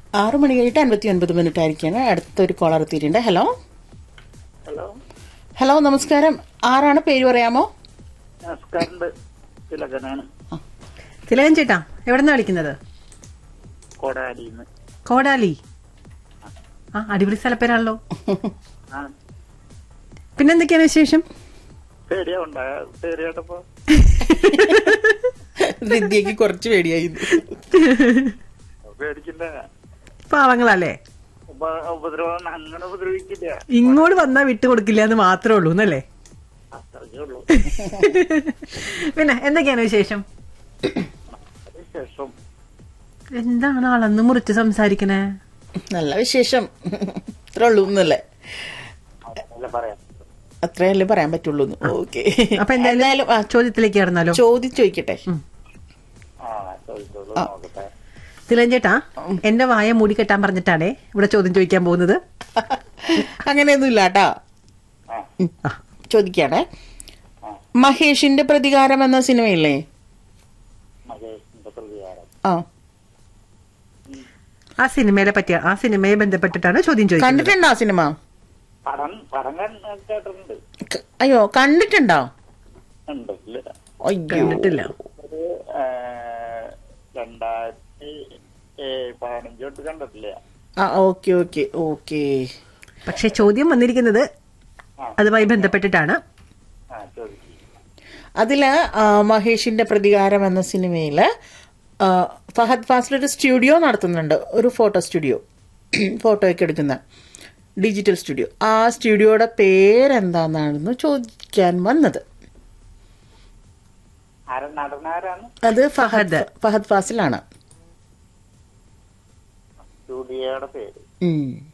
ആറു മണി കഴിഞ്ഞിട്ട് അൻപത്തി ഒൻപത് മിനിറ്റ് ആയിരിക്കാണ് അടുത്തൊരു കോളർ എത്തിയിട്ടുണ്ട് ഹലോ ഹലോ ഹലോ നമസ്കാരം ആരാണ് പേര് പറയാമോ നമസ്കാരമുണ്ട് തിലകനാണ് തിലകൻ ചേട്ടാ എവിടെ നിന്നാ വിളിക്കുന്നത് കോടാലിന്ന് കോടാലി ആ അടിപൊളി സ്ഥലപ്പേരാണല്ലോ ആ പിന്നെന്തൊക്കെയാണ് വിശേഷം പേടിയാ ഉണ്ടായ പേര് കേട്ടപ്പോ വിദ്യക്ക് കുറച്ച് പേടിയായി പേടിക്കില്ല പാവങ്ങളല്ലേ ഉപ- ഉപദ്രവം അങ്ങനെ ഉപദ്രവിക്കില്ല ഇങ്ങോട്ട് വന്നാ വിട്ടുകൊടുക്കില്ല എന്ന് മാത്രമേ ഉള്ളൂ എന്നല്ലേ അത്രയ്ക്കേ ഉള്ളൂ പിന്നെ എന്തൊക്കെയാണ് വിശേഷം അതിനുശേഷം എന്താണ് അളന്ന് മുറിച്ച് സംസാരിക്കണേ നല്ല വിശേഷം ഇത്ര ഉള്ളൂ എന്നല്ലേ അല്ല പറയാം അത്രയല്ലേ പറയാൻ പറ്റുള്ളൂ ഓക്കെ അപ്പൊ എന്തായാലും ആ, ചോദ്യത്തിലേക്ക് കടന്നാലോ ചോദ്യം ചോദിക്കട്ടെ ആ ചോദിച്ചോളൂ നോക്കട്ടെ തിലകൻ ചേട്ടാ എന്റെ വായ മൂടി കെട്ടാൻ പറഞ്ഞിട്ടാണേ ഇവിടെ ചോദ്യം ചോദിക്കാൻ പോകുന്നത് അങ്ങനെയൊന്നും ഇല്ല കേട്ടാ ആ ചോദിക്കാണേ മഹേഷിന്റെ പ്രതികാരം എന്ന സിനിമയില്ലേ മഹേഷിന്റെ പ്രതികാരം ആ ആ സിനിമയെ പറ്റിയ ആ സിനിമയെ ബന്ധപ്പെട്ടിട്ടാണ് ചോദ്യം ചോദിക്കുന്നത് കണ്ടിട്ടുണ്ടോ ആ സിനിമ പടം പടം കണ്ട് കേട്ടിട്ടുണ്ട് ക- അയ്യോ കണ്ടിട്ടുണ്ടോ ഉണ്ട് ഇല്ല അയ്യോ കണ്ടിട്ടില്ല ഒരു ആ, രണ്ടായിരത്തി ഏ, പതിനഞ്ച് തൊട്ട് കണ്ടിട്ടില്ല ആ ഓക്കെ ഓക്കെ ഓക്കെ പക്ഷെ ചോദ്യം വന്നിരിക്കുന്നത് അതുമായി ബന്ധപ്പെട്ടിട്ടാണ് ആ ചോദിച്ചു അതില് ആ, മഹേഷിന്റെ പ്രതികാരം എന്ന സിനിമയില് ആ, ഫഹദ് ഫാസിൽ ഒരു സ്റ്റുഡിയോ നടത്തുന്നുണ്ട് ഒരു ഫോട്ടോ സ്റ്റുഡിയോ ഫോട്ടോ ഒക്കെ എടുക്കുന്ന ഡിജിറ്റൽ സ്റ്റുഡിയോ ആ സ്റ്റുഡിയോയുടെ പേരെന്താന്നായിരുന്നു ചോദിക്കാൻ വന്നത് ആരാ നടനാരാണ് അത് ഫഹദ് ഫഹദ്. ഫഹദ് ഫാസിലാണ് സ്റ്റുഡിയോയുടെ പേര് ഉം.